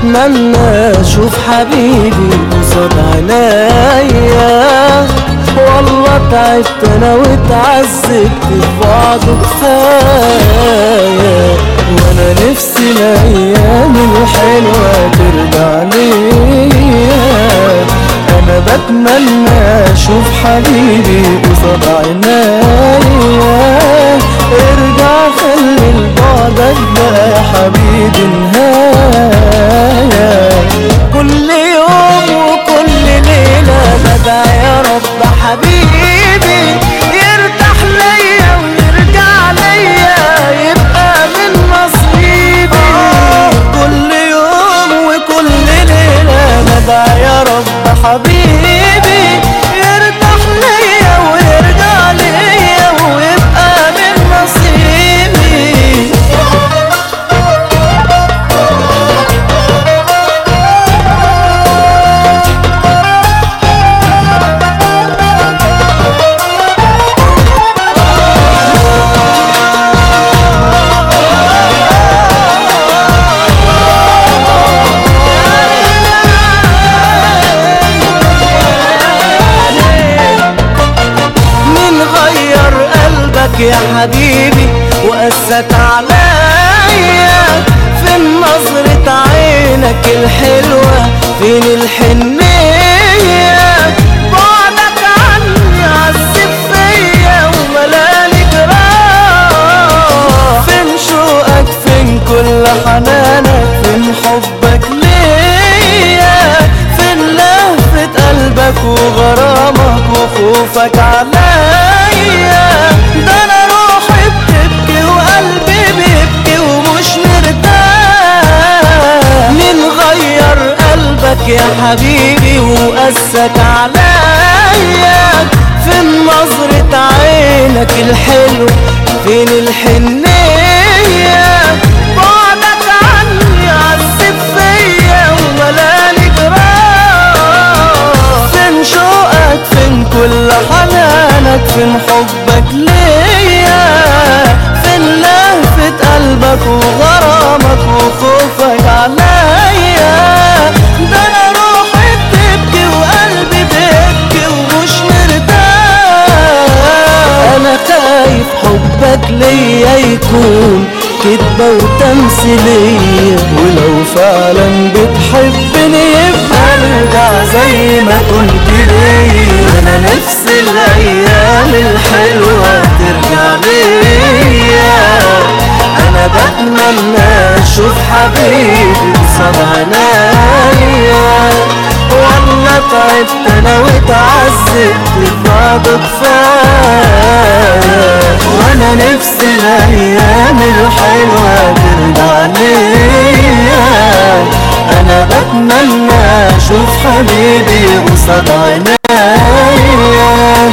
بتمنى اشوف حبيبي قصاد عينيا والله تعبت انا واتعذبت في بعضه كفايه وانا نفسي الايام الحلوه ترجع ليا انا بتمنى اشوف حبيبي قصاد عينيا ارجع خلي لبعدك بقى يا حبيبي نهاية كل يوم وكل ليلة بدعي يا رب حبيبي يرتاح ليا ويرجع ليا يبقى من نصيبي كل يوم وكل ليلة بدعي يا رب حبيبي يرتاح ليا ويرجع ليا ويبقى من نصيبي مين غير قلبك يا حبيبي وقسك عليا فين نظرة عينك الحلوة فين الحنية بعدك عني عذب فيا وملاني جراح فين شوقك فين كل حنانك فين حبك ليا فين لهفة قلبك وغرامك وخوفك عليا ده انا روحي بتبكي وقلبي بيبكي ومش مرتاح مين غير قلبك يا حبيبي وقسك عليا فين نظرة عينك الحلو فين الحنية بعدك عني عذب فيا وملاني جراح فين شوقك فين كل حنانك فين حبك ليا فين لهفة قلبك وغرامك وخوفك عليا ده انا روحي بتبكي وقلبي بيبكي ومش مرتاح انا خايف حبك ليا يكون كدبة وتمثيلية ولو فعلا بتحبني يبقى ارجع زي ما كنت ليا انا نفسي الايام الحلوة ترجع ليا انا بتمنى اشوف حبيبي قصاد عينيا والله تعبت انا واتعذبت بعض كفايه وانا نفسي الايام الحلوه ترجع ليا انا بتمنى اشوف حبيبي قصاد عينيا